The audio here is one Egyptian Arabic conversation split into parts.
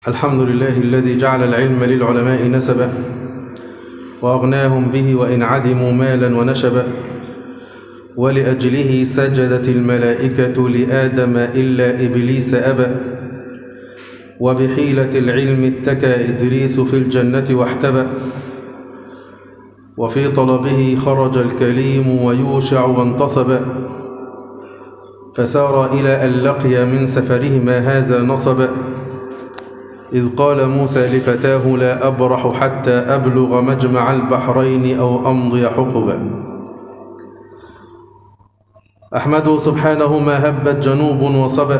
الحمد لله الذي جعل العلم للعلماء نسبا وأغناهم به وإن عدموا مالا ونشبا ولأجله سجدت الملائكة لآدم إلا إبليس أبى وبحيلة العلم اتكى إدريس في الجنة واحتبى وفي طلبه خرج الكليم ويوشع وانتصب فسار إلى أن لقي من سفرهما هذا نصب إذ قال موسى لفتاه لا أبرح حتى أبلغ مجمع البحرين أو أمضي حقبا أحمده سبحانه ما هبت جنوب وصبا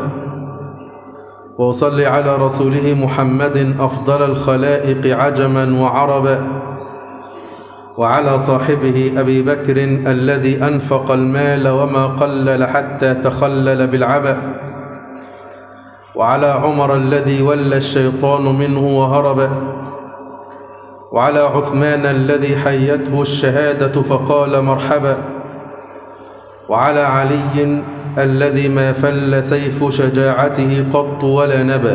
وأصلي على رسوله محمد أفضل الخلائق عجما وعربا وعلى صاحبه أبي بكر الذي أنفق المال وما قلل حتى تخلل بالعبا وعلى عمر الذي ولى الشيطان منه وهرب وعلى عثمان الذي حيته الشهادة فقال مرحبا وعلى علي الذي ما فل سيف شجاعته قط ولا نبا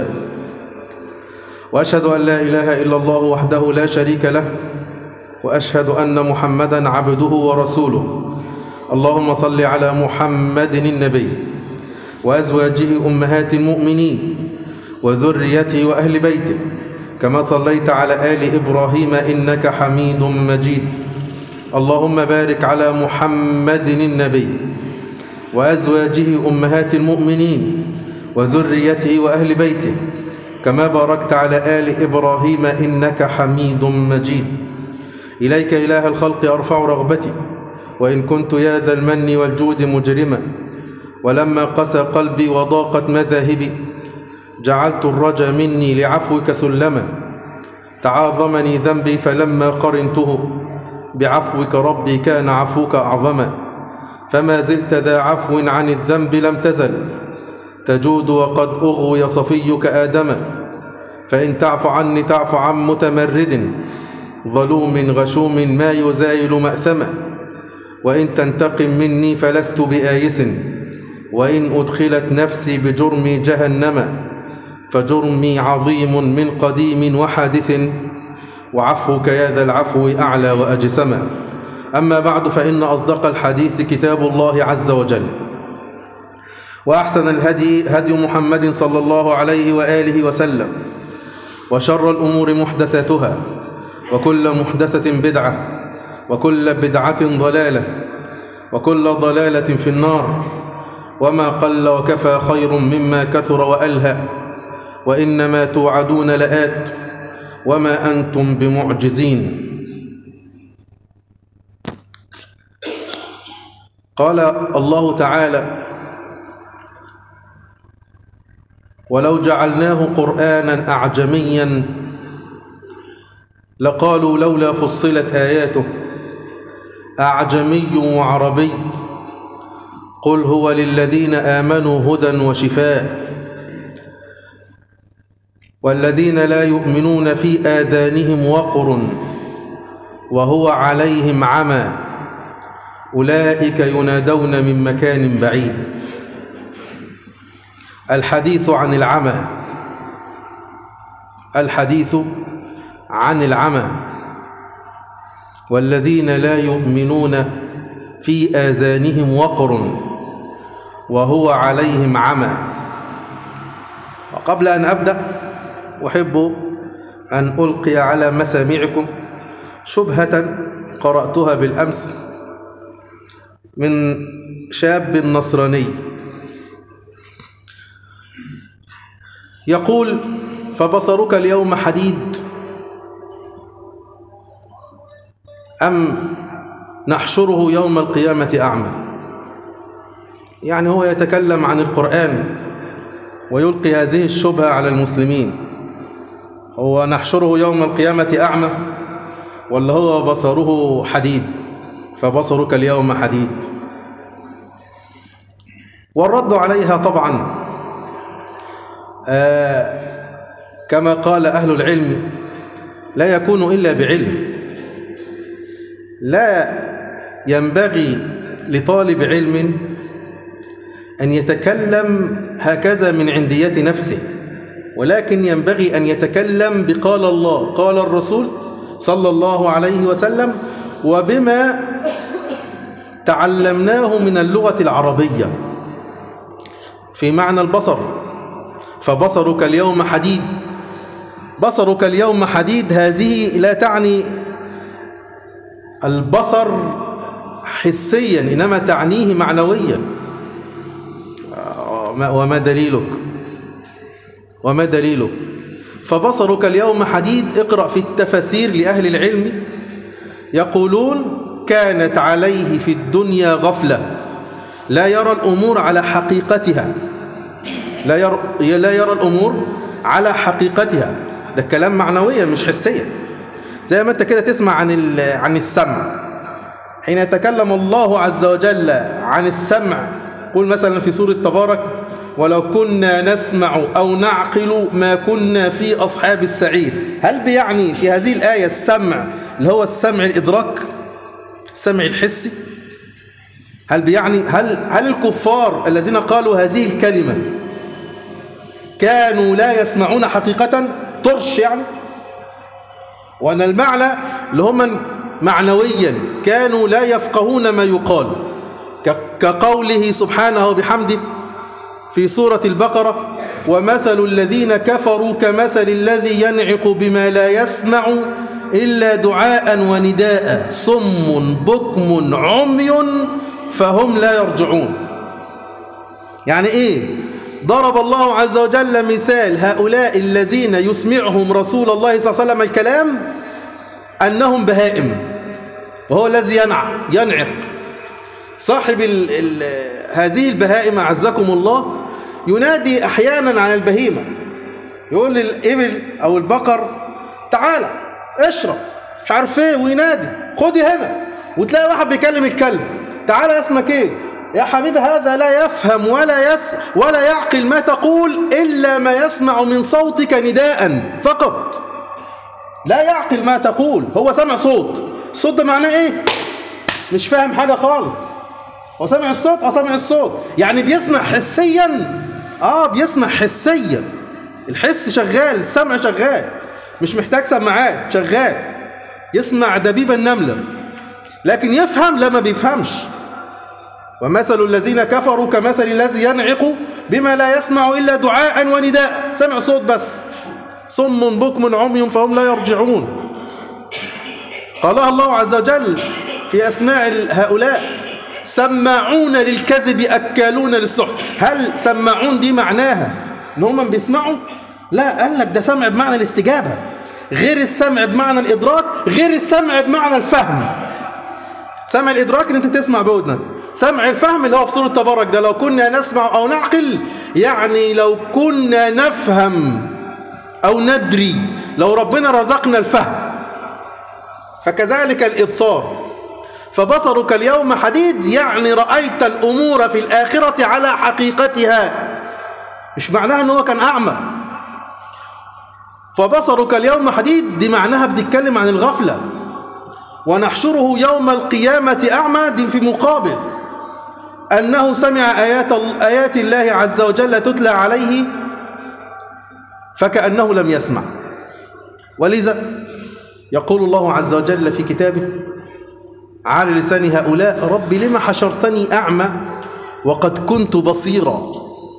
وأشهد أن لا إله إلا الله وحده لا شريك له وأشهد أن محمدا عبده ورسوله اللهم صل على محمد النبي وأزواجه أمهات المؤمنين وذريته وأهل بيته كما صليت على آل إبراهيم إنك حميد مجيد اللهم بارك على محمد النبي وأزواجه أمهات المؤمنين وذريته وأهل بيته كما باركت على آل إبراهيم إنك حميد مجيد إليك إله الخلق أرفع رغبتي وإن كنت يا ذا المن والجود مجرما ولما قسى قلبي وضاقت مذاهبي جعلت الرجا مني لعفوك سلما تعاظمني ذنبي فلما قرنته بعفوك ربي كان عفوك أعظما فما زلت ذا عفو عن الذنب لم تزل تجود وقد أغوي صفيك آدما فإن تعف عني تعف عن متمرد ظلوم غشوم ما يزايل مأثما وإن تنتقم مني فلست بآيس وإن أدخلت نفسي بجرمي جهنم فجرمي عظيم من قديم وحادث وعفوك يا ذا العفو أعلى وأجسما أما بعد فإن أصدق الحديث كتاب الله عز وجل وأحسن الهدي هدي محمد صلى الله عليه وآله وسلم وشر الأمور محدثاتها وكل محدثة بدعة وكل بدعة ضلالة وكل ضلالة في النار وما قل وكفى خير مما كثر وألهى وإنما توعدون لآت وما أنتم بمعجزين قال الله تعالى ولو جعلناه قرآنا أعجميا لقالوا لولا فصلت آياته أعجمي وعربي قل هو للذين آمنوا هدى وشفاء والذين لا يؤمنون في آذانهم وقر وهو عليهم عمى أولئك ينادون من مكان بعيد الحديث عن العمى الحديث عن العمى والذين لا يؤمنون في آذانهم وقر وهو عليهم عمى وقبل أن أبدأ أحب أن ألقي على مسامعكم شبهة قرأتها بالأمس من شاب نصراني يقول فبصرك اليوم حديد أم نحشره يوم القيامة أعمى يعني هو يتكلم عن القرآن ويلقي هذه الشبهة على المسلمين هو نحشره يوم القيامة أعمى ولا هو بصره حديد فبصرك اليوم حديد والرد عليها طبعا آه كما قال أهل العلم لا يكون إلا بعلم لا ينبغي لطالب علم أن يتكلم هكذا من عندية نفسه ولكن ينبغي أن يتكلم بقال الله قال الرسول صلى الله عليه وسلم وبما تعلمناه من اللغة العربية في معنى البصر فبصرك اليوم حديد بصرك اليوم حديد هذه لا تعني البصر حسيا إنما تعنيه معنويا وما دليلك وما دليلك فبصرك اليوم حديد اقرأ في التفسير لأهل العلم يقولون كانت عليه في الدنيا غفلة لا يرى الأمور على حقيقتها لا يرى, لا يرى الأمور على حقيقتها ده كلام معنويا مش حسيا زي ما انت كده تسمع عن عن السمع حين يتكلم الله عز وجل عن السمع قل مثلا في سورة تبارك ولو كنا نسمع أو نعقل ما كنا في أصحاب السعير هل بيعني في هذه الآية السمع اللي هو السمع الإدراك السمع الحسي هل بيعني هل هل الكفار الذين قالوا هذه الكلمة كانوا لا يسمعون حقيقة طرش يعني وأن المعنى اللي هم معنويا كانوا لا يفقهون ما يقال كقوله سبحانه وبحمده في سورة البقرة ومثل الذين كفروا كمثل الذي ينعق بما لا يسمع إلا دعاء ونداء صم بكم عمي فهم لا يرجعون يعني إيه ضرب الله عز وجل مثال هؤلاء الذين يسمعهم رسول الله صلى الله عليه وسلم الكلام أنهم بهائم وهو الذي ينع ينعق صاحب ال ال هذه البهائم أعزكم الله ينادي أحيانا على البهيمة يقول للإبل أو البقر تعالى اشرب مش عارف ايه وينادي خدي هنا وتلاقي واحد بيكلم الكلب تعالى اسمك ايه يا حبيبي هذا لا يفهم ولا يس ولا يعقل ما تقول إلا ما يسمع من صوتك نداء فقط لا يعقل ما تقول هو سمع صوت الصوت ده معناه ايه مش فاهم حاجة خالص هو سمع الصوت اه سمع الصوت يعني بيسمع حسيا اه بيسمع حسيا الحس شغال السمع شغال مش محتاج سماعات شغال يسمع دبيب النملة لكن يفهم لا ما بيفهمش ومثل الذين كفروا كمثل الذي ينعق بما لا يسمع إلا دعاء ونداء سمع صوت بس صم بكم عمي فهم لا يرجعون قالها الله عز وجل في أسماع هؤلاء سماعون للكذب أكالون للسحت هل سماعون دي معناها ان هم بيسمعوا لا قال لك ده سمع بمعنى الاستجابة غير السمع بمعنى الإدراك غير السمع بمعنى الفهم سمع الإدراك ان انت تسمع بودنك سمع الفهم اللي هو في سورة تبارك ده لو كنا نسمع أو نعقل يعني لو كنا نفهم أو ندري لو ربنا رزقنا الفهم فكذلك الإبصار فبصرك اليوم حديد يعني رأيت الأمور في الآخرة على حقيقتها مش معناها أنه كان أعمى فبصرك اليوم حديد دي معناها بتتكلم عن الغفلة ونحشره يوم القيامة أعمى دي في مقابل أنه سمع آيات, آيات الله عز وجل تتلى عليه فكأنه لم يسمع ولذا يقول الله عز وجل في كتابه على لسان هؤلاء رب لما حشرتني أعمى وقد كنت بصيرا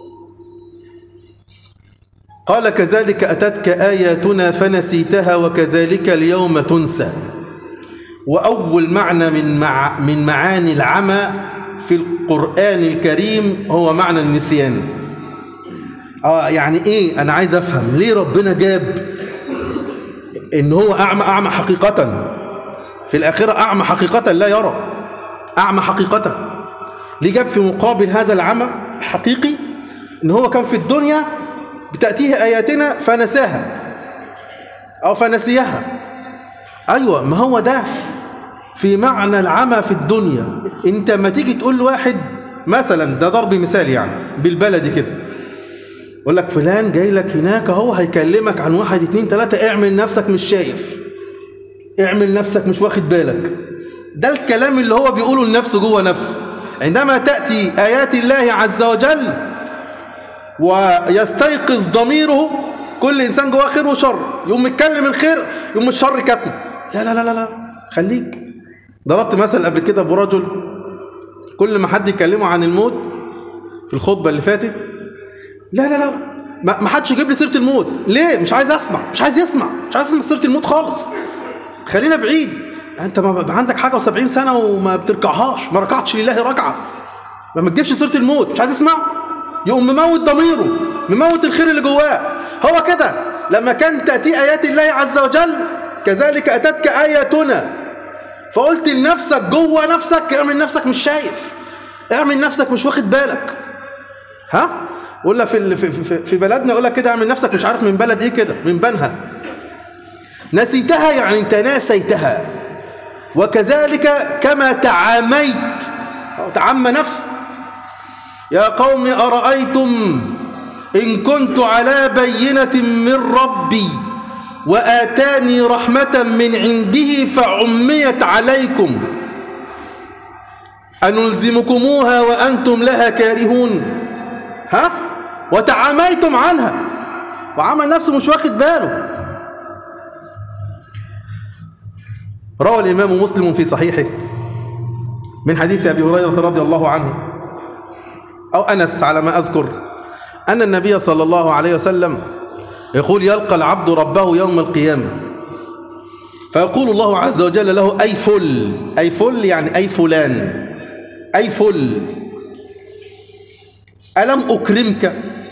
قال كذلك أتتك آياتنا فنسيتها وكذلك اليوم تنسى وأول معنى من, مع من معاني العمى في القرآن الكريم هو معنى النسيان آه يعني إيه أنا عايز أفهم ليه ربنا جاب إن هو أعمى أعمى حقيقة في الآخرة أعمى حقيقة لا يرى أعمى حقيقة ليه جاب في مقابل هذا العمى الحقيقي إن هو كان في الدنيا بتأتيه آياتنا فنساها أو فنسيها أيوة ما هو ده في معنى العمى في الدنيا انت ما تيجي تقول لواحد مثلا ده ضرب مثال يعني بالبلدي كده يقول لك فلان جاي لك هناك اهو هيكلمك عن واحد اتنين تلاتة اعمل نفسك مش شايف اعمل نفسك مش واخد بالك ده الكلام اللي هو بيقوله لنفسه جوه نفسه عندما تأتي آيات الله عز وجل ويستيقظ ضميره كل انسان جواه خير وشر يقوم متكلم الخير يقوم الشر كاتمه لا لا لا لا لا خليك ضربت مثل قبل كده برجل كل ما حد يكلمه عن الموت في الخطبه اللي فاتت لا لا لا ما ما حدش يجيب لي سيره الموت ليه مش عايز اسمع مش عايز يسمع مش عايز اسمع سيره الموت خالص خلينا بعيد انت ما بقى عندك حاجه و70 سنه وما بتركعهاش ما ركعتش لله ركعه ما تجيبش سيره الموت مش عايز يسمع يقوم مموت ضميره مموت الخير اللي جواه هو كده لما كان تاتي ايات الله عز وجل كذلك اتتك اياتنا فقلت لنفسك جوه نفسك اعمل نفسك مش شايف اعمل نفسك مش واخد بالك ها ولا في ال- في في, في بلدنا يقول لك كده اعمل نفسك مش عارف من بلد ايه كده من بنها نسيتها يعني انت ناسيتها وكذلك كما تعاميت أو تعمى نفسك يا قوم أرأيتم إن كنت على بينة من ربي وآتاني رحمة من عنده فعميت عليكم أنلزمكموها وأنتم لها كارهون ها وتعاميتم عنها وعمل نفسه مش واخد باله روى الإمام مسلم في صحيحه من حديث أبي هريرة رضي الله عنه أو أنس على ما أذكر أن النبي صلى الله عليه وسلم يقول يلقى العبد ربه يوم القيامة فيقول الله عز وجل له أي فل أي فل يعني أي فلان أي فل ألم أكرمك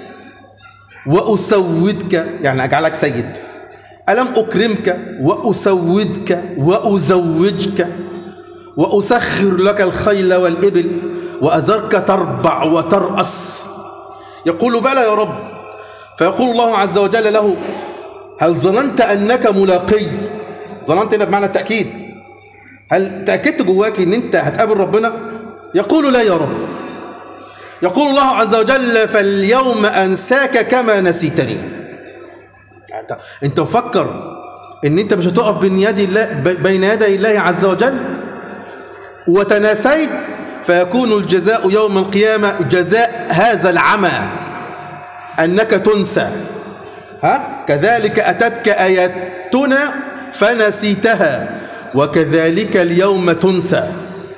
وأسودك يعني أجعلك سيد ألم أكرمك وأسودك وأزوجك وأسخر لك الخيل والإبل وأذرك تربع وترأس يقول بلى يا رب فيقول الله عز وجل له هل ظننت أنك ملاقي ظننت هنا بمعنى التأكيد هل تأكدت جواك أن أنت هتقابل ربنا يقول لا يا رب يقول الله عز وجل فاليوم أنساك كما نسيتني أنت أنت مفكر أن أنت مش هتقف بين يدي الله بين يدي الله عز وجل وتناسيت فيكون الجزاء يوم القيامة جزاء هذا العمى أنك تنسى ها كذلك أتتك آياتنا فنسيتها وكذلك اليوم تنسى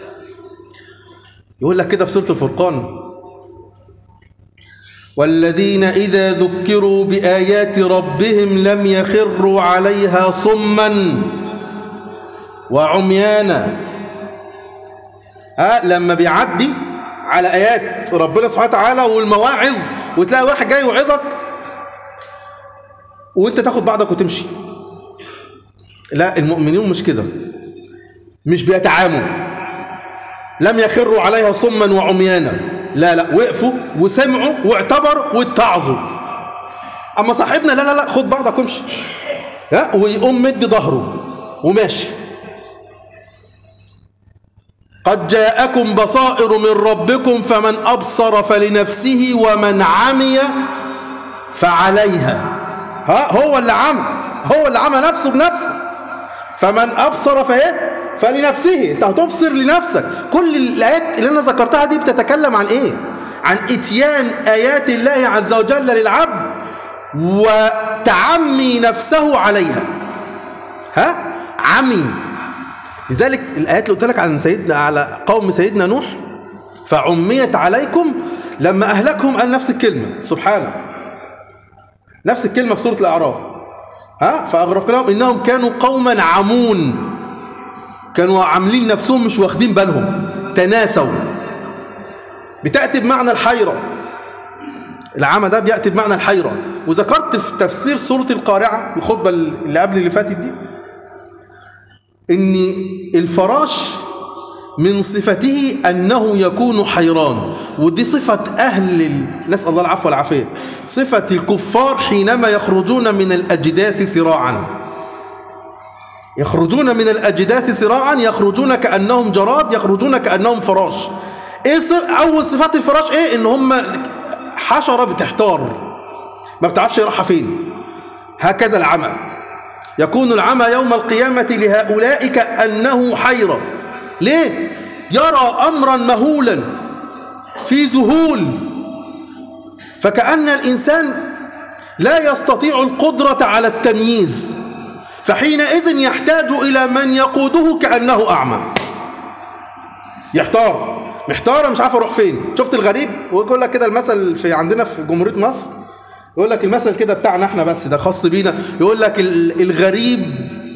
يقول لك كده في سورة الفرقان والذين إذا ذكروا بآيات ربهم لم يخروا عليها صما وعميانا ها لما بيعدي على آيات ربنا سبحانه وتعالى والمواعظ وتلاقي واحد جاي يوعظك وانت تاخد بعضك وتمشي لا المؤمنين مش كده مش بيتعاموا لم يخروا عليها صما وعميانا لا لا وقفوا وسمعوا واعتبروا واتعظوا اما صاحبنا لا لا لا خد بعضك وامشي ها ويقوم مد ظهره وماشي قد جاءكم بصائر من ربكم فمن أبصر فلنفسه ومن عمي فعليها ها هو اللي عمى هو اللي عمى نفسه بنفسه فمن أبصر فإيه فلنفسه انت هتبصر لنفسك كل الآيات اللي أنا ذكرتها دي بتتكلم عن إيه عن إتيان آيات الله عز وجل للعبد وتعمي نفسه عليها ها عمي لذلك الآيات اللي قلت لك عن سيدنا على قوم سيدنا نوح فعميت عليكم لما أهلكهم قال نفس الكلمة سبحانه نفس الكلمة في سورة الأعراف ها فأغرقناهم إنهم كانوا قوما عمون كانوا عاملين نفسهم مش واخدين بالهم تناسوا بتأتي بمعنى الحيرة العمى ده بيأتي بمعنى الحيرة وذكرت في تفسير سورة القارعة الخطبة اللي قبل اللي فاتت دي ان الفراش من صفته انه يكون حيران ودي صفه اهل ال... نسال الله العفو والعافيه صفه الكفار حينما يخرجون من الاجداث سراعا يخرجون من الاجداث سراعا يخرجون كانهم جراد يخرجون كانهم فراش ايه صف... اول صفات الفراش ايه ان هم حشره بتحتار ما بتعرفش رايحه فين هكذا العمى يكون العمى يوم القيامة لهؤلاء كأنه حيرة ليه؟ يرى أمرا مهولا في ذهول فكأن الإنسان لا يستطيع القدرة على التمييز فحينئذ يحتاج إلى من يقوده كأنه أعمى يحتار محتار مش عارف اروح فين شفت الغريب ويقول لك كده المثل في عندنا في جمهورية مصر يقول لك المثل كده بتاعنا احنا بس ده خاص بينا يقول لك الغريب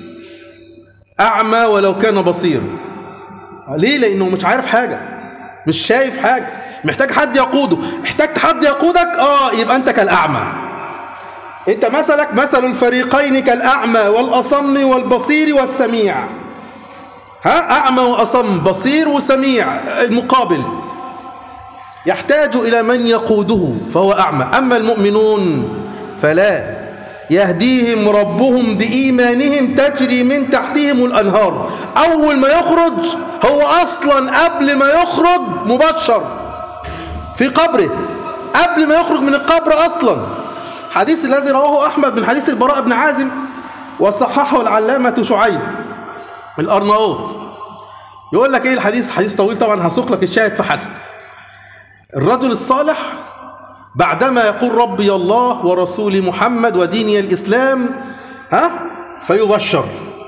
أعمى ولو كان بصير ليه لأنه مش عارف حاجة مش شايف حاجة محتاج حد يقوده احتاجت حد يقودك اه يبقى انت كالأعمى انت مثلك مثل الفريقين كالأعمى والأصم والبصير والسميع ها أعمى وأصم بصير وسميع المقابل يحتاج إلى من يقوده فهو أعمى أما المؤمنون فلا يهديهم ربهم بإيمانهم تجري من تحتهم الأنهار أول ما يخرج هو أصلا قبل ما يخرج مبشر في قبره قبل ما يخرج من القبر أصلا حديث الذي رواه أحمد من حديث البراء بن عازم وصححه العلامة شعيب الأرناؤوط يقول لك إيه الحديث حديث طويل طبعا هسوق لك الشاهد فحسب الرجل الصالح بعدما يقول ربي الله ورسولي محمد وديني الإسلام ها فيبشر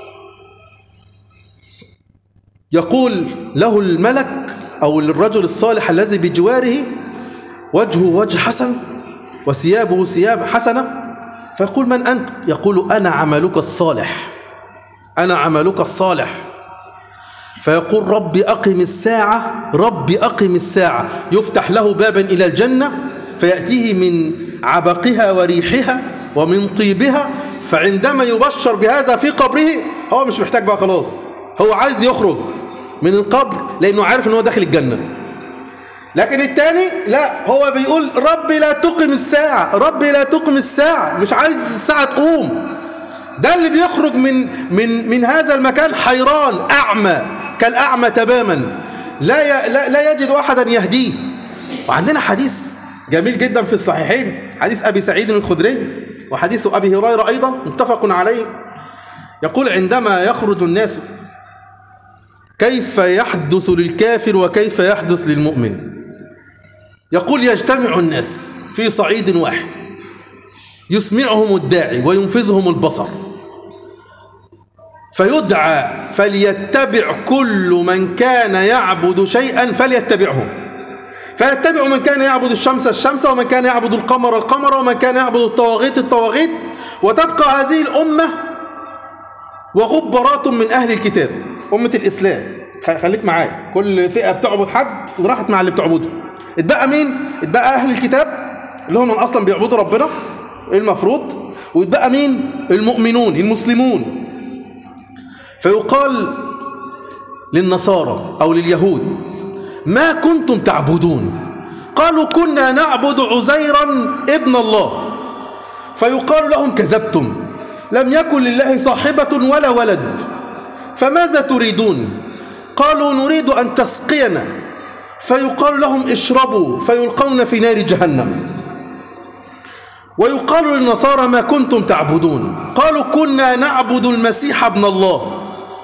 يقول له الملك أو الرجل الصالح الذي بجواره وجهه وجه حسن وثيابه ثياب حسنة فيقول من أنت يقول أنا عملك الصالح أنا عملك الصالح فيقول ربي أقم الساعة ربي أقم الساعة يفتح له بابا إلى الجنة فيأتيه من عبقها وريحها ومن طيبها فعندما يبشر بهذا في قبره هو مش محتاج بقى خلاص هو عايز يخرج من القبر لأنه عارف أنه داخل الجنة لكن الثاني لا هو بيقول ربي لا تقم الساعة ربي لا تقم الساعة مش عايز الساعة تقوم ده اللي بيخرج من من من هذا المكان حيران أعمى كالأعمى تماما لا لا, لا يجد أحدا يهديه وعندنا حديث جميل جدا في الصحيحين حديث أبي سعيد الخدري وحديث أبي هريرة أيضا متفق عليه يقول عندما يخرج الناس كيف يحدث للكافر وكيف يحدث للمؤمن يقول يجتمع الناس في صعيد واحد يسمعهم الداعي وينفذهم البصر فيدعى فليتبع كل من كان يعبد شيئا فليتبعه فيتبع من كان يعبد الشمس الشمس ومن كان يعبد القمر القمر ومن كان يعبد الطواغيت الطواغيت وتبقى هذه الأمة وغبرات من أهل الكتاب أمة الإسلام خليك معايا كل فئة بتعبد حد راحت مع اللي بتعبده اتبقى مين؟ اتبقى أهل الكتاب اللي هم أصلا بيعبدوا ربنا المفروض ويتبقى مين؟ المؤمنون المسلمون فيقال للنصارى أو لليهود ما كنتم تعبدون قالوا كنا نعبد عزيرا ابن الله فيقال لهم كذبتم لم يكن لله صاحبة ولا ولد فماذا تريدون قالوا نريد أن تسقينا فيقال لهم اشربوا فيلقون في نار جهنم ويقال للنصارى ما كنتم تعبدون قالوا كنا نعبد المسيح ابن الله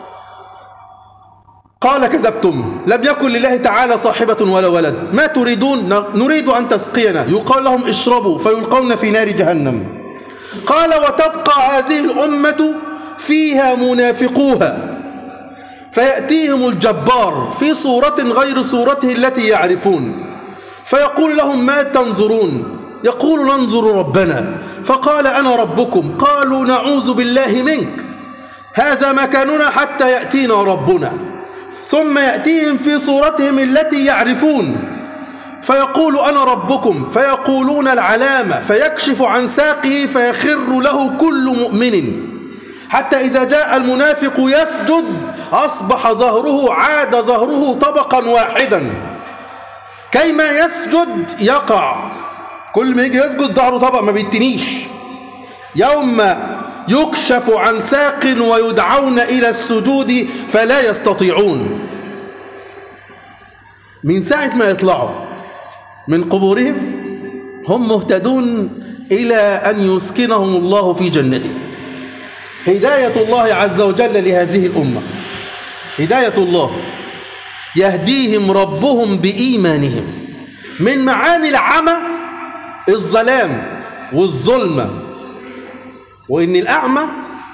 قال كذبتم لم يكن لله تعالى صاحبة ولا ولد ما تريدون نريد أن تسقينا يقال لهم اشربوا فيلقون في نار جهنم قال وتبقى هذه الأمة فيها منافقوها فيأتيهم الجبار في صورة غير صورته التي يعرفون فيقول لهم ما تنظرون يقول ننظر ربنا فقال أنا ربكم قالوا نعوذ بالله منك هذا مكاننا حتى يأتينا ربنا ثم يأتيهم في صورتهم التي يعرفون فيقول أنا ربكم فيقولون العلامة فيكشف عن ساقه فيخر له كل مؤمن حتى إذا جاء المنافق يسجد أصبح ظهره عاد ظهره طبقا واحدا كيما يسجد يقع كل ما يجي يسجد ظهره طبق ما بيتنيش يوم يكشف عن ساق ويدعون إلى السجود فلا يستطيعون من ساعة ما يطلعوا من قبورهم هم مهتدون إلى أن يسكنهم الله في جنته هداية الله عز وجل لهذه الأمة هداية الله يهديهم ربهم بإيمانهم من معاني العمى الظلام والظلمة وإن الأعمى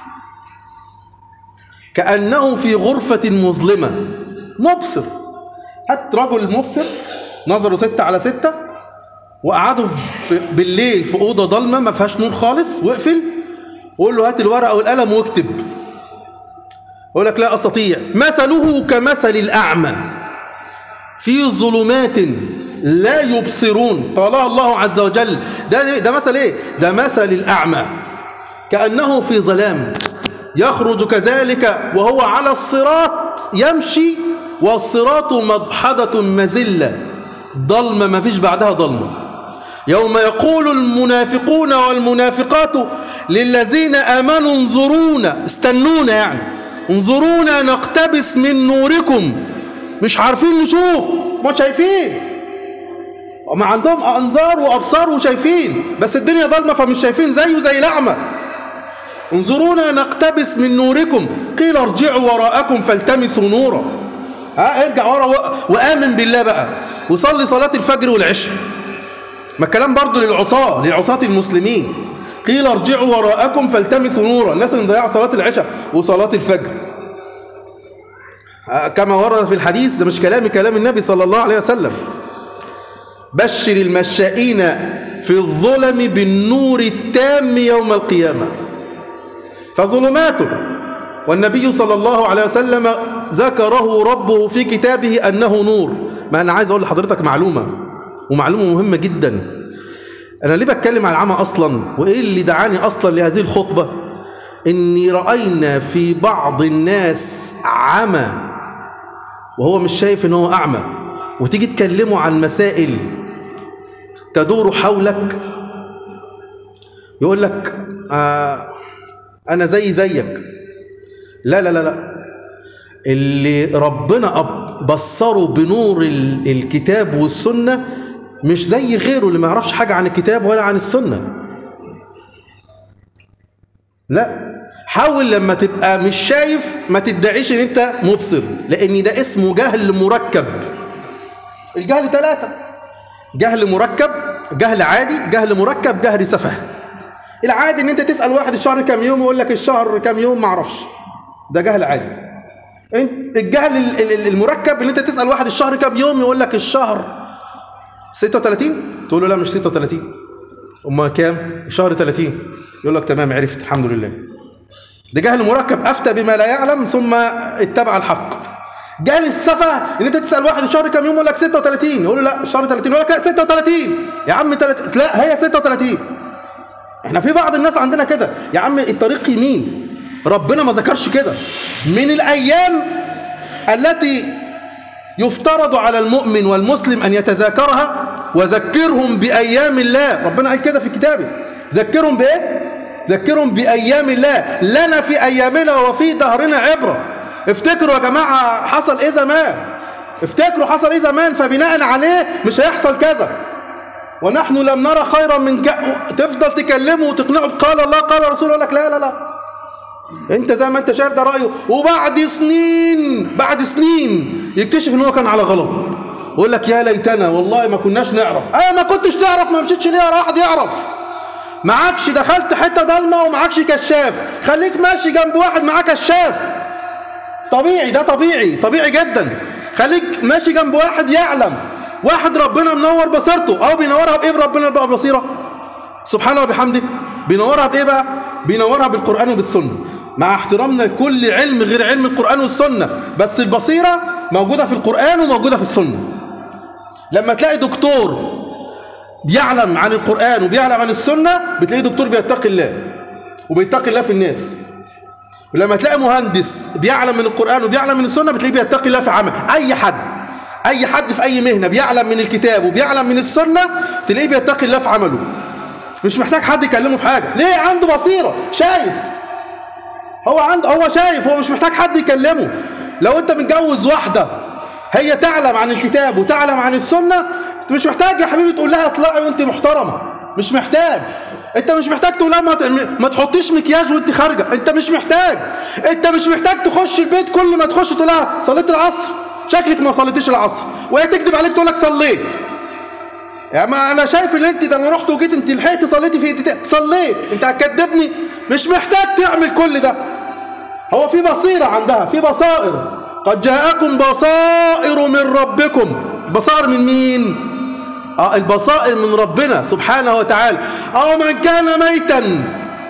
كأنه في غرفة مظلمة مبصر هات رجل مبصر نظره ستة على ستة وقعدوا في بالليل في أوضة ضلمة ما فيهاش نور خالص واقفل وقول له هات الورقة والقلم واكتب يقول لك لا أستطيع مثله كمثل الأعمى في ظلمات لا يبصرون قالها الله عز وجل ده ده مثل ايه ده مثل الأعمى كأنه في ظلام يخرج كذلك وهو على الصراط يمشي والصراط مضحدة مزلة ضلمة ما فيش بعدها ضلمة يوم يقول المنافقون والمنافقات للذين آمنوا انظرونا استنونا يعني انظرونا نقتبس من نوركم مش عارفين نشوف ما شايفين ما عندهم أنظار وأبصار وشايفين بس الدنيا ضلمة فمش شايفين زيه زي الأعمى انظرونا نقتبس من نوركم قيل ارجعوا وراءكم فالتمسوا نورا ها ارجع ورا وآمن بالله بقى وصلي صلاة الفجر والعشاء ما الكلام برضه للعصاة للعصاة المسلمين قيل ارجعوا وراءكم فالتمسوا نورا الناس اللي مضيعه صلاة العشاء وصلاة الفجر كما ورد في الحديث ده مش كلامي كلام النبي صلى الله عليه وسلم بشر المشائين في الظلم بالنور التام يوم القيامة فظلمات والنبي صلى الله عليه وسلم ذكره ربه في كتابه أنه نور ما أنا عايز أقول لحضرتك معلومة ومعلومة مهمة جدا أنا ليه بتكلم عن العمى أصلا وإيه اللي دعاني أصلا لهذه الخطبة إني رأينا في بعض الناس عمى وهو مش شايف إن هو أعمى وتيجي تكلمه عن مسائل تدور حولك يقول لك آه أنا زي زيك لا لا لا لا اللي ربنا بصره بنور الكتاب والسنة مش زي غيره اللي ما يعرفش حاجة عن الكتاب ولا عن السنة لا حاول لما تبقى مش شايف ما تدعيش ان انت مبصر لان ده اسمه جهل مركب الجهل ثلاثة جهل مركب جهل عادي جهل مركب جهل سفه العادي ان انت تسأل واحد الشهر كام يوم ويقول لك الشهر كام يوم ما اعرفش ده جهل عادي الجهل المركب ان انت تسأل واحد الشهر كام يوم يقول لك الشهر 36 تقول له لا مش 36 امال كام الشهر 30 يقول لك تمام عرفت الحمد لله ده جهل مركب افتى بما لا يعلم ثم اتبع الحق جهل السفه ان انت تسال واحد الشهر كام يوم يقول لك 36 يقول له لا الشهر 30 يقول لك لا 36 يا عم 30 لا هي 36 احنا في بعض الناس عندنا كده يا عم الطريق يمين ربنا ما ذكرش كده من الايام التي يفترض على المؤمن والمسلم ان يتذاكرها وذكرهم بايام الله ربنا قال كده في كتابه ذكرهم بايه ذكرهم بايام الله لنا في ايامنا وفي دهرنا عبره افتكروا يا جماعه حصل ايه زمان افتكروا حصل ايه زمان فبناء عليه مش هيحصل كذا ونحن لم نرى خيرا من ك... تفضل تكلمه وتقنعه قال الله قال رسول يقول لك لا لا لا انت زي ما انت شايف ده رايه وبعد سنين بعد سنين يكتشف ان هو كان على غلط يقول لك يا ليتنا والله ما كناش نعرف انا ما كنتش تعرف ما مشيتش ليه واحد يعرف معكش دخلت حته ضلمه ومعكش كشاف خليك ماشي جنب واحد معاه كشاف طبيعي ده طبيعي طبيعي جدا خليك ماشي جنب واحد يعلم واحد ربنا منور بصيرته او بينورها بايه ربنا بقى بصيره سبحانه وبحمده بينورها بايه بقى بينورها بالقران وبالسنه مع احترامنا لكل علم غير علم القران والسنه بس البصيره موجوده في القران وموجوده في السنه لما تلاقي دكتور بيعلم عن القرآن وبيعلم عن السنة بتلاقيه دكتور بيتقي الله وبيتقي الله في الناس ولما تلاقي مهندس بيعلم من القرآن وبيعلم من السنة بتلاقيه بيتقي الله في عمل أي حد أي حد في أي مهنة بيعلم من الكتاب وبيعلم من السنة تلاقيه بيتقي الله في عمله مش محتاج حد يكلمه في حاجة ليه عنده بصيرة شايف هو عنده هو شايف هو مش محتاج حد يكلمه لو انت متجوز واحدة هي تعلم عن الكتاب وتعلم عن السنة انت مش محتاج يا حبيبي تقول لها اطلعي وانت محترمه مش محتاج انت مش محتاج تقول لها ما, ما تحطيش مكياج وانت خارجه انت مش محتاج انت مش محتاج تخش البيت كل ما تخش تقول لها صليت العصر شكلك ما صليتيش العصر وهي تكذب عليك تقول لك صليت يا ما انا شايف ان انت ده انا رحت وجيت انت لحقت صليتي في صليت انت هتكذبني مش محتاج تعمل كل ده هو في بصيرة عندها في بصائر قد جاءكم بصائر من ربكم بصائر من مين آه البصائر من ربنا سبحانه وتعالى أو من كان ميتا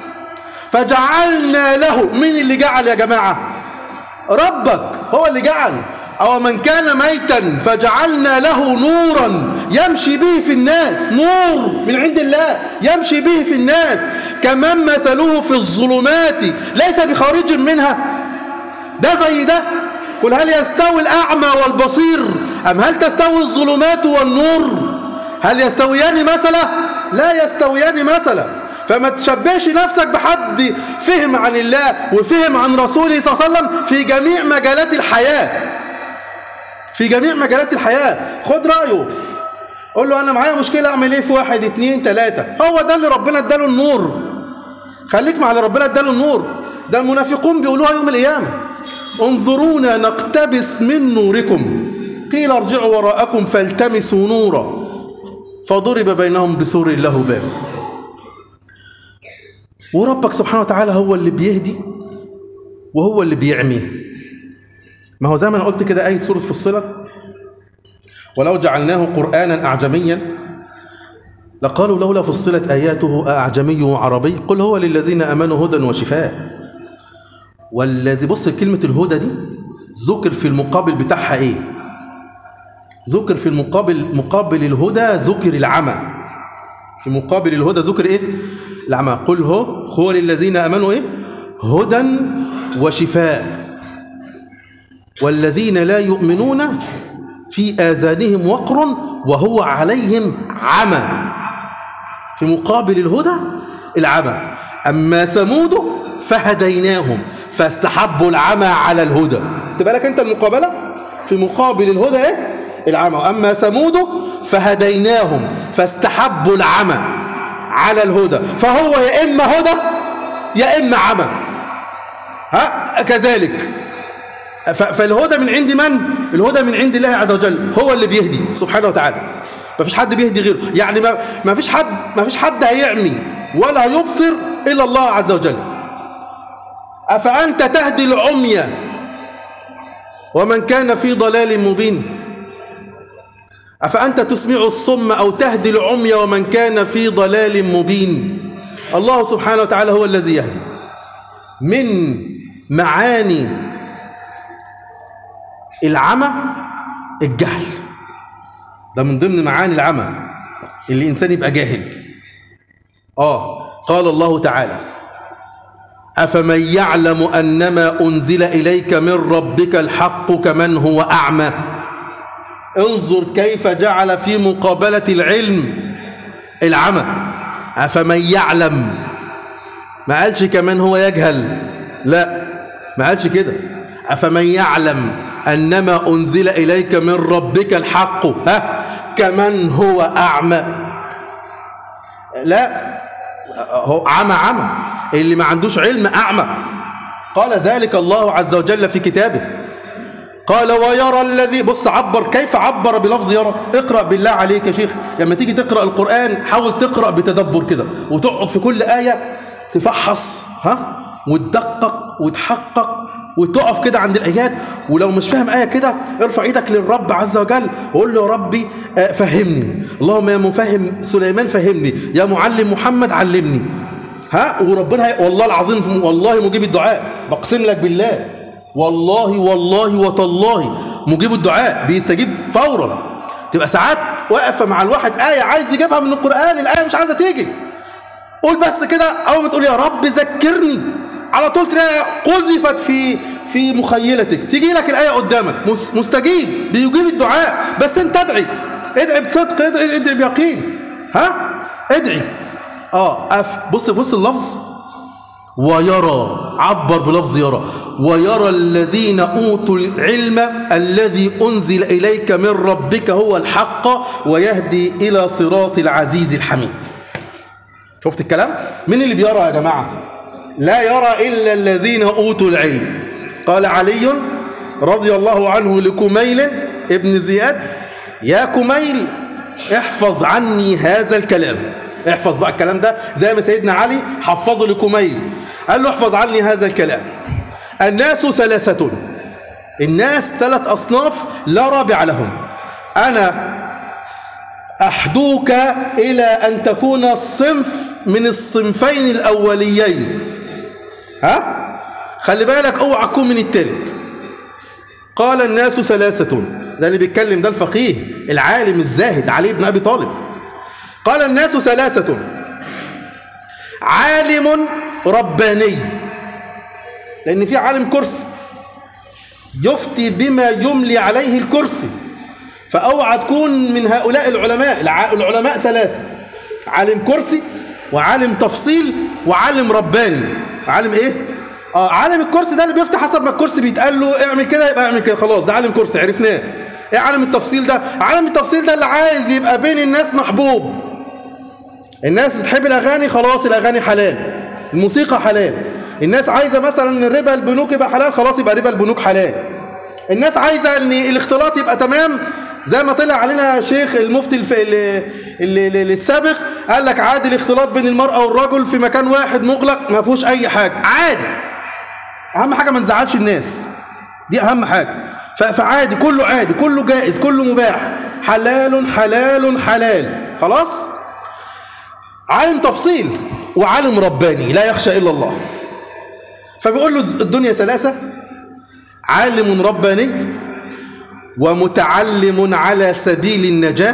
فجعلنا له مين اللي جعل يا جماعة ربك هو اللي جعل أو من كان ميتا فجعلنا له نورا يمشي به في الناس نور من عند الله يمشي به في الناس كمن مثله في الظلمات ليس بخارج منها ده زي ده قل هل يستوي الأعمى والبصير أم هل تستوي الظلمات والنور هل يستويان مثلا لا يستويان مثلا فما تشبهش نفسك بحد فهم عن الله وفهم عن رسوله صلى الله عليه وسلم في جميع مجالات الحياة في جميع مجالات الحياة خد رأيه قول له أنا معايا مشكلة أعمل إيه في واحد اتنين تلاتة هو ده اللي ربنا اداله النور خليك مع اللي ربنا اداله النور ده المنافقون بيقولوها يوم القيامة انظرونا نقتبس من نوركم قيل ارجعوا وراءكم فالتمسوا نورا فضرب بينهم بسور له باب وربك سبحانه وتعالى هو اللي بيهدي وهو اللي بيعمي ما هو زي ما انا قلت كده آية سورة فصلت ولو جعلناه قرآنا أعجميا لقالوا لولا فصلت آياته أعجمي وعربي قل هو للذين آمنوا هدى وشفاء والذي بص كلمة الهدى دي ذكر في المقابل بتاعها ايه ذكر في المقابل مقابل الهدى ذكر العمى في مقابل الهدى ذكر ايه العمى قل هو هو للذين امنوا ايه هدى وشفاء والذين لا يؤمنون في اذانهم وقر وهو عليهم عمى في مقابل الهدى العمى اما ثمود فهديناهم فاستحبوا العمى على الهدى تبقى لك انت المقابله في مقابل الهدى ايه العمى اما ثمود فهديناهم فاستحبوا العمى على الهدى فهو يا اما هدى يا اما عمى ها كذلك فالهدى من عند من الهدى من عند الله عز وجل هو اللي بيهدي سبحانه وتعالى ما فيش حد بيهدي غيره يعني ما, ما فيش حد ما فيش حد هيعمي ولا هيبصر الا الله عز وجل افانت تهدي العمي ومن كان في ضلال مبين أفأنت تسمع الصم أو تهدي العمي ومن كان في ضلال مبين الله سبحانه وتعالى هو الذي يهدي من معاني العمى الجهل ده من ضمن معاني العمى اللي الإنسان يبقى جاهل آه قال الله تعالى أفمن يعلم أنما أنزل إليك من ربك الحق كمن هو أعمى انظر كيف جعل في مقابلة العلم العمى أفمن يعلم ما قالش كمان هو يجهل لا ما قالش كده أفمن يعلم أنما أنزل إليك من ربك الحق ها كمن هو أعمى لا هو عمى عمى اللي ما عندوش علم أعمى قال ذلك الله عز وجل في كتابه قال ويرى الذي بص عبر كيف عبر بلفظ يرى اقرأ بالله عليك يا شيخ لما تيجي تقرأ القرآن حاول تقرأ بتدبر كده وتقعد في كل آية تفحص ها وتدقق وتحقق وتقف كده عند الآيات ولو مش فاهم آية كده ارفع ايدك للرب عز وجل وقول له يا ربي فهمني اللهم يا مفهم سليمان فهمني يا معلم محمد علمني ها وربنا هي... والله العظيم والله مجيب الدعاء بقسم لك بالله والله والله وتالله مجيب الدعاء بيستجيب فورا تبقى ساعات واقفه مع الواحد آية عايز يجيبها من القرآن الآية مش عايزة تيجي قول بس كده أول ما تقول يا رب ذكرني على طول تلاقي قذفت في في مخيلتك تيجي لك الآية قدامك مستجيب بيجيب الدعاء بس انت ادعي ادعي بصدق ادعي ادعي بيقين ها ادعي اه أف بص بص اللفظ ويرى عبر بلفظ يرى ويرى الذين أوتوا العلم الذي أنزل إليك من ربك هو الحق ويهدي إلى صراط العزيز الحميد شفت الكلام؟ مين اللي بيرى يا جماعة؟ لا يرى إلا الذين أوتوا العلم قال علي رضي الله عنه لكميل ابن زياد يا كميل احفظ عني هذا الكلام احفظ بقى الكلام ده زي ما سيدنا علي حفظه لكميل قال له احفظ عني هذا الكلام الناس ثلاثة الناس ثلاث أصناف لا رابع لهم أنا أحدوك إلى أن تكون الصنف من الصنفين الأوليين ها خلي بالك اوعى تكون من التالت قال الناس ثلاثة ده اللي بيتكلم ده الفقيه العالم الزاهد علي بن أبي طالب قال الناس ثلاثة عالم رباني لأن في عالم كرسي يفتي بما يملي عليه الكرسي فأوعى تكون من هؤلاء العلماء الع- العلماء ثلاثة عالم كرسي وعالم تفصيل وعالم رباني عالم ايه؟ اه عالم الكرسي ده اللي بيفتح حسب ما الكرسي بيتقال له اعمل كده يبقى اعمل كده خلاص ده عالم كرسي عرفناه ايه عالم التفصيل ده؟ عالم التفصيل ده اللي عايز يبقى بين الناس محبوب الناس بتحب الاغاني خلاص الاغاني حلال الموسيقى حلال الناس عايزه مثلا ان ربا البنوك يبقى حلال خلاص يبقى ربا البنوك حلال الناس عايزه ان الاختلاط يبقى تمام زي ما طلع علينا شيخ المفتي الف... ال... ال... ال... السابق قال لك عادي الاختلاط بين المرأة والرجل في مكان واحد مغلق ما فيهوش أي حاجة عادي أهم حاجة ما نزعلش الناس دي أهم حاجة ف... فعادي كله عادي كله جائز كله مباح حلال حلال حلال خلاص عالم تفصيل وعالم رباني لا يخشى إلا الله فبيقول له الدنيا ثلاثة عالم رباني ومتعلم على سبيل النجاة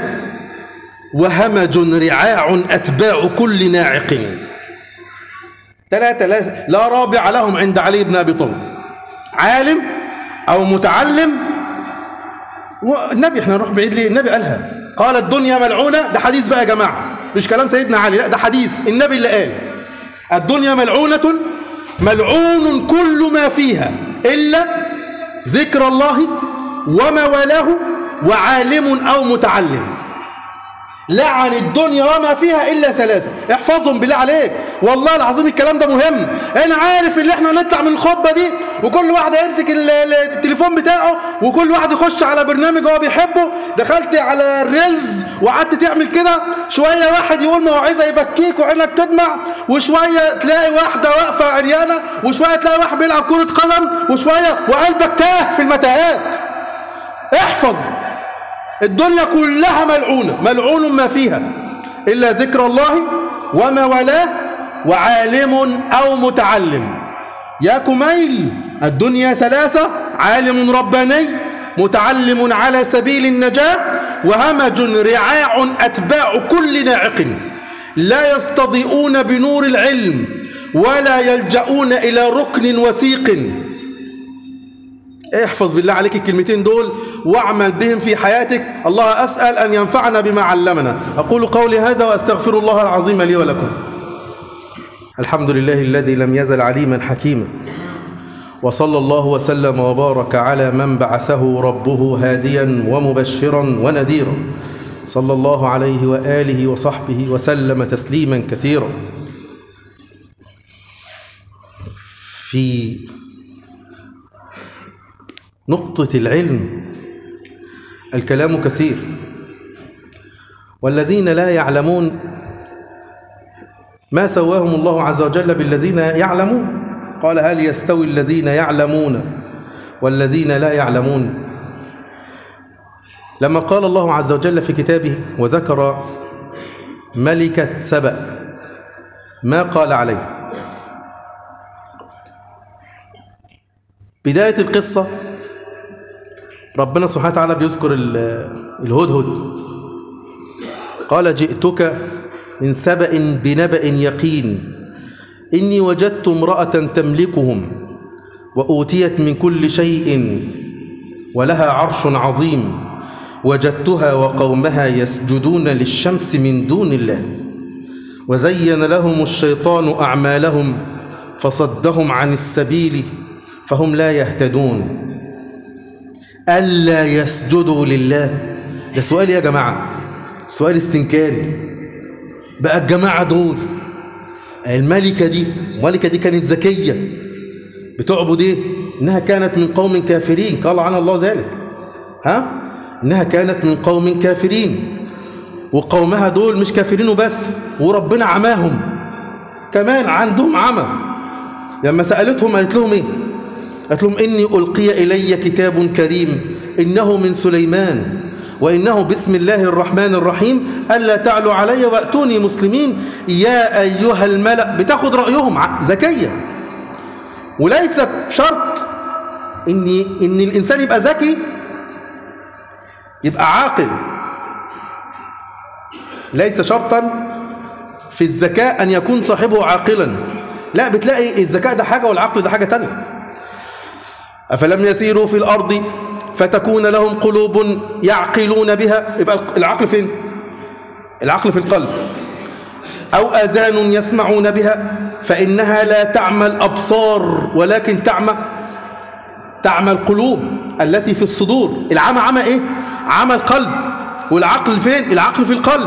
وهمج رعاع أتباع كل ناعق ثلاثة لا, لا رابع لهم عند علي بن أبي طالب عالم أو متعلم والنبي احنا نروح بعيد ليه النبي قالها قال الدنيا ملعونة ده حديث بقى يا جماعة مش كلام سيدنا علي لا ده حديث النبي اللي قال الدنيا ملعونة ملعون كل ما فيها إلا ذكر الله وما والاه وعالم أو متعلم لعن الدنيا وما فيها إلا ثلاثة احفظهم بالله عليك والله العظيم الكلام ده مهم أنا عارف اللي احنا نطلع من الخطبة دي وكل واحد يمسك ال- ال- التليفون بتاعه وكل واحد يخش على برنامج هو بيحبه دخلت على الريلز وقعدت تعمل كده شوية واحد يقول موعظة يبكيك وعينك تدمع وشوية تلاقي واحدة واقفة عريانة وشوية تلاقي واحد بيلعب كرة قدم وشوية وقلبك تاه في المتاهات احفظ الدنيا كلها ملعونة ملعون ما فيها إلا ذكر الله وما والاه وعالم أو متعلم يا كميل الدنيا ثلاثة عالم رباني متعلم على سبيل النجاة وهمج رعاع أتباع كل ناعق لا يستضيئون بنور العلم ولا يلجؤون إلى ركن وثيق احفظ بالله عليك الكلمتين دول واعمل بهم في حياتك الله أسأل أن ينفعنا بما علمنا أقول قولي هذا وأستغفر الله العظيم لي ولكم الحمد لله الذي لم يزل عليما حكيما وصلى الله وسلم وبارك على من بعثه ربه هاديا ومبشرا ونذيرا صلى الله عليه وآله وصحبه وسلم تسليما كثيرا في نقطة العلم الكلام كثير والذين لا يعلمون ما سواهم الله عز وجل بالذين يعلمون قال هل يستوي الذين يعلمون والذين لا يعلمون لما قال الله عز وجل في كتابه وذكر ملكة سبأ ما قال عليه بداية القصة ربنا سبحانه وتعالى بيذكر ال- الهدهد قال جئتك من سبأ بنبأ يقين إني وجدت امرأة تملكهم وأوتيت من كل شيء ولها عرش عظيم وجدتها وقومها يسجدون للشمس من دون الله وزين لهم الشيطان أعمالهم فصدهم عن السبيل فهم لا يهتدون ألا يسجدوا لله ده سؤال يا جماعة سؤال استنكاري بقى الجماعة دول الملكة دي الملكة دي كانت ذكية بتعبد ايه انها كانت من قوم كافرين قال عنها الله ذلك ها انها كانت من قوم كافرين وقومها دول مش كافرين وبس وربنا عماهم كمان عندهم عمى لما سألتهم قالت لهم ايه قالت لهم إني ألقي إلي كتاب كريم إنه من سليمان وإنه بسم الله الرحمن الرحيم ألا تعلوا علي وأتوني مسلمين يا أيها الملأ بتاخد رأيهم ع- ذكية وليس شرط إن إن الإنسان يبقى ذكي يبقى عاقل ليس شرطا في الذكاء أن يكون صاحبه عاقلا لا بتلاقي الذكاء ده حاجة والعقل ده حاجة تانية أفلم يسيروا في الأرض فتكون لهم قلوب يعقلون بها يبقى العقل فين العقل في القلب أو آذان يسمعون بها فإنها لا تعمى الأبصار ولكن تعمى تعمى القلوب التي في الصدور العمى عمى إيه عمى القلب والعقل فين العقل في القلب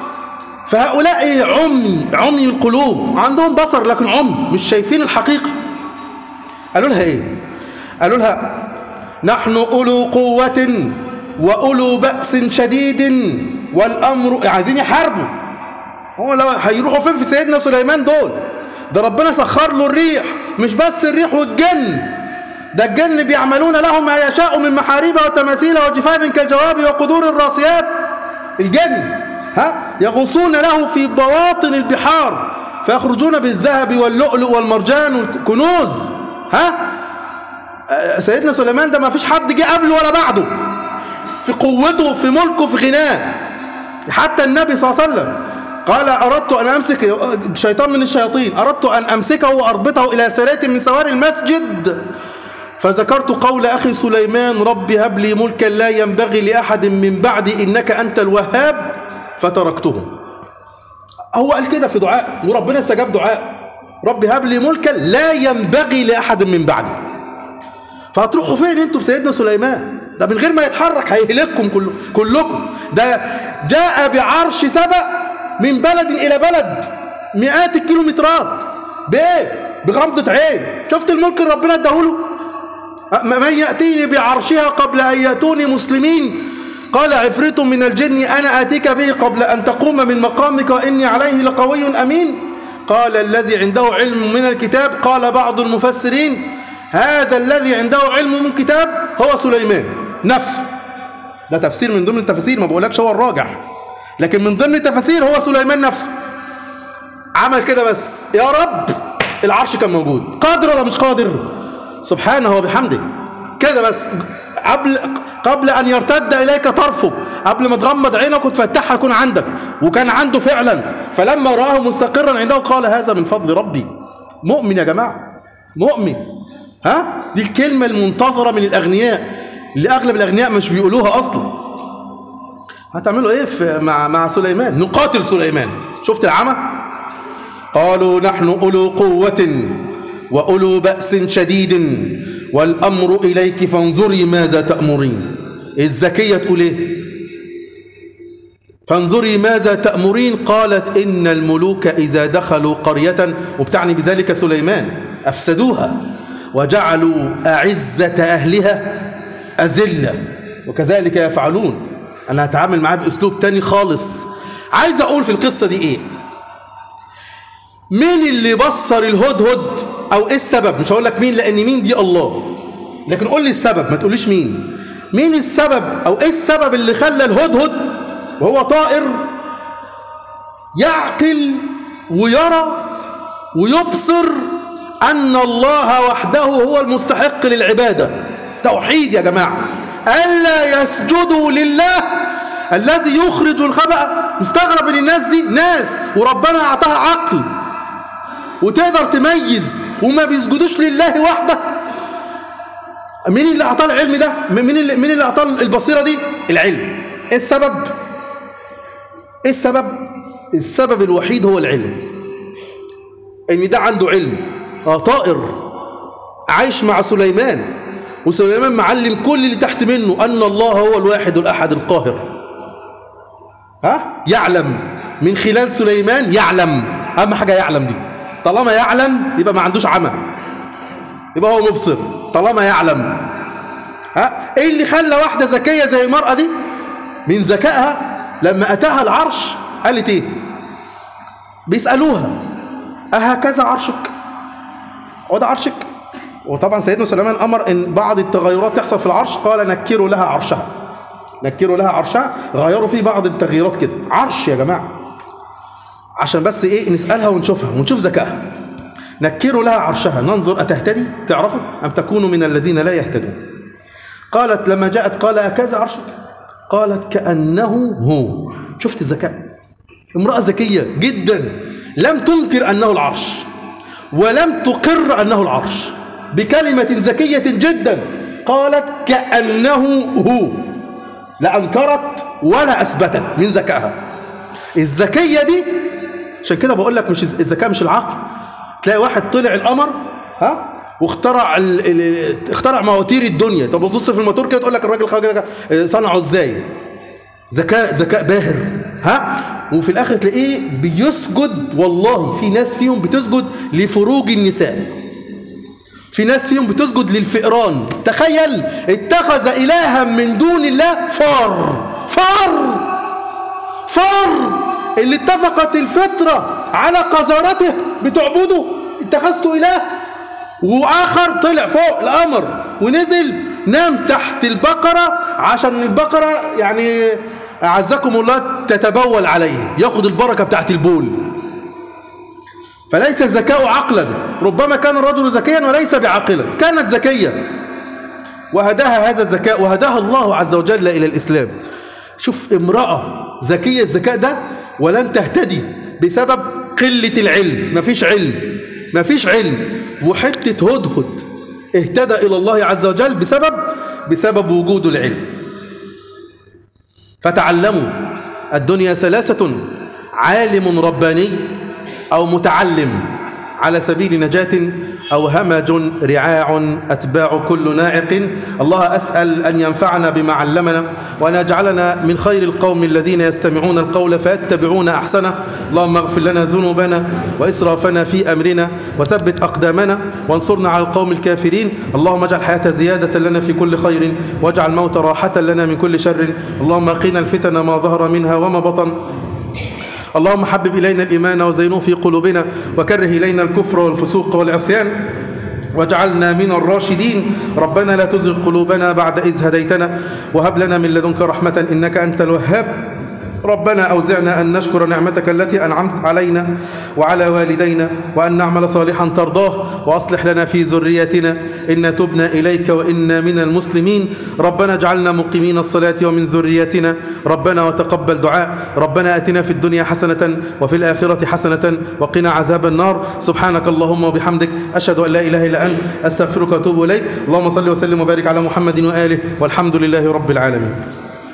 فهؤلاء عمي عمي القلوب عندهم بصر لكن عمي مش شايفين الحقيقة قالوا لها ايه قالوا لها نحن أولو قوة وأولو بأس شديد والأمر عايزين يحاربوا هو لو هيروحوا فين في سيدنا سليمان دول ده ربنا سخر له الريح مش بس الريح والجن ده الجن بيعملون لهم ما يشاء من محاريب وتماثيل وجفاف كالجواب وقدور الراسيات الجن ها يغوصون له في بواطن البحار فيخرجون بالذهب واللؤلؤ والمرجان والكنوز ها آه، سيدنا سليمان ده ما فيش حد جه قبله ولا بعده في قوته في ملكه في غناه حتى النبي صلى الله عليه وسلم قال أردت أن أمسك شيطان من الشياطين أردت أن أمسكه وأربطه إلى سرية من سوار المسجد فذكرت قول أخي سليمان رب هب لي ملكا لا ينبغي لأحد من بعدي إنك أنت الوهاب فتركته هو قال كده في دعاء وربنا استجاب دعاء رب هب لي ملكا لا ينبغي لأحد من بعدي فهتروحوا فين انتوا في سيدنا سليمان ده من غير ما يتحرك هيهلككم كل كلكم ده جاء بعرش سبأ من بلد إلى بلد مئات الكيلومترات بإيه؟ بغمضة عين شفت الملك اللي ربنا اداهوله من يأتيني بعرشها قبل أن يأتوني مسلمين قال عفريت من الجن أنا آتيك به قبل أن تقوم من مقامك وإني عليه لقوي أمين قال الذي عنده علم من الكتاب قال بعض المفسرين هذا الذي عنده علم من كتاب هو سليمان نفسه ده تفسير من ضمن التفاسير ما بقولكش هو الراجح لكن من ضمن التفاسير هو سليمان نفسه عمل كده بس يا رب العرش كان موجود قادر ولا مش قادر سبحانه وبحمده كده بس قبل قبل ان يرتد اليك طرفه قبل ما تغمض عينك وتفتحها يكون عندك وكان عنده فعلا فلما راه مستقرا عنده قال هذا من فضل ربي مؤمن يا جماعه مؤمن ها دي الكلمه المنتظره من الاغنياء اللي اغلب الاغنياء مش بيقولوها اصلا هتعملوا ايه في مع مع سليمان نقاتل سليمان شفت العمى قالوا نحن اولو قوه واولو باس شديد والامر اليك فانظري ماذا تامرين الزكيه تقول ايه فانظري ماذا تأمرين قالت إن الملوك إذا دخلوا قرية وبتعني بذلك سليمان أفسدوها وجعلوا أعزة أهلها أذلة وكذلك يفعلون أنا هتعامل معاه بأسلوب تاني خالص عايز أقول في القصة دي إيه مين اللي بصر الهدهد أو إيه السبب مش هقول لك مين لأن مين دي الله لكن قول لي السبب ما تقوليش مين مين السبب أو إيه السبب اللي خلى الهدهد وهو طائر يعقل ويرى ويبصر أن الله وحده هو المستحق للعبادة توحيد يا جماعة ألا يسجدوا لله الذي يخرج الخبأ مستغرب ان الناس دي ناس وربنا أعطاها عقل وتقدر تميز وما بيسجدوش لله وحده مين اللي أعطاه العلم ده مين اللي, مين اللي أعطاه البصيرة دي العلم إيه السبب ايه السبب السبب الوحيد هو العلم ان ده عنده علم اه طائر عايش مع سليمان وسليمان معلم كل اللي تحت منه ان الله هو الواحد الاحد القاهر ها يعلم من خلال سليمان يعلم اهم حاجه يعلم دي طالما يعلم يبقى ما عندوش عمى يبقى هو مبصر طالما يعلم ها ايه اللي خلى واحده ذكيه زي المراه دي من ذكائها لما أتاها العرش قالت إيه بيسألوها أهكذا عرشك هو ده عرشك وطبعا سيدنا سليمان أمر إن بعض التغيرات تحصل في العرش قال نكروا لها عرشها نكروا لها عرشها غيروا فيه بعض التغييرات كده عرش يا جماعة عشان بس إيه نسألها ونشوفها ونشوف ذكائها نكروا لها عرشها ننظر أتهتدي تعرفوا أم تكون من الذين لا يهتدون قالت لما جاءت قال أكذا عرشك قالت كأنه هو شفت الذكاء امرأة ذكية جدا لم تنكر أنه العرش ولم تقر أنه العرش بكلمة ذكية جدا قالت كأنه هو لا أنكرت ولا أثبتت من ذكائها الذكية دي عشان كده بقول لك مش الذكاء مش العقل تلاقي واحد طلع القمر ها واخترع ال... ال... اخترع مواتير الدنيا طب بص في الموتور كده تقول لك الراجل خرج كده صنعه ازاي ذكاء ذكاء باهر ها وفي الاخر تلاقيه بيسجد والله في ناس فيهم بتسجد لفروج النساء في ناس فيهم بتسجد للفئران تخيل اتخذ الها من دون الله فار فار فار اللي اتفقت الفطره على قذارته بتعبده اتخذت اله واخر طلع فوق القمر ونزل نام تحت البقره عشان البقره يعني اعزكم الله تتبول عليه ياخد البركه بتاعت البول فليس الذكاء عقلا ربما كان الرجل ذكيا وليس بعاقلا كانت ذكيه وهداها هذا الذكاء وهداها الله عز وجل الى الاسلام شوف امراه ذكيه الذكاء ده ولم تهتدي بسبب قله العلم مفيش علم مفيش علم وحته هدهد اهتدى الى الله عز وجل بسبب بسبب وجود العلم فتعلموا الدنيا ثلاثة عالم رباني أو متعلم على سبيل نجاة أو همج رعاع أتباع كل ناعق الله أسأل أن ينفعنا بما علمنا وأن يجعلنا من خير القوم الذين يستمعون القول فيتبعون أحسنه اللهم اغفر لنا ذنوبنا وإسرافنا في أمرنا وثبت أقدامنا وانصرنا على القوم الكافرين اللهم اجعل الحياة زيادة لنا في كل خير واجعل الموت راحة لنا من كل شر اللهم قنا الفتن ما ظهر منها وما بطن اللهم حبب إلينا الإيمان وزينه في قلوبنا وكره إلينا الكفر والفسوق والعصيان واجعلنا من الراشدين ربنا لا تزغ قلوبنا بعد إذ هديتنا وهب لنا من لدنك رحمة إنك أنت الوهاب ربنا أوزعنا أن نشكر نعمتك التي أنعمت علينا وعلى والدينا وأن نعمل صالحا ترضاه وأصلح لنا في ذريتنا إن تبنا إليك وإنا من المسلمين ربنا اجعلنا مقيمين الصلاة ومن ذريتنا ربنا وتقبل دعاء ربنا أتنا في الدنيا حسنة وفي الآخرة حسنة وقنا عذاب النار سبحانك اللهم وبحمدك أشهد أن لا إله إلا أنت أستغفرك وأتوب إليك اللهم صل وسلم وبارك على محمد وآله والحمد لله رب العالمين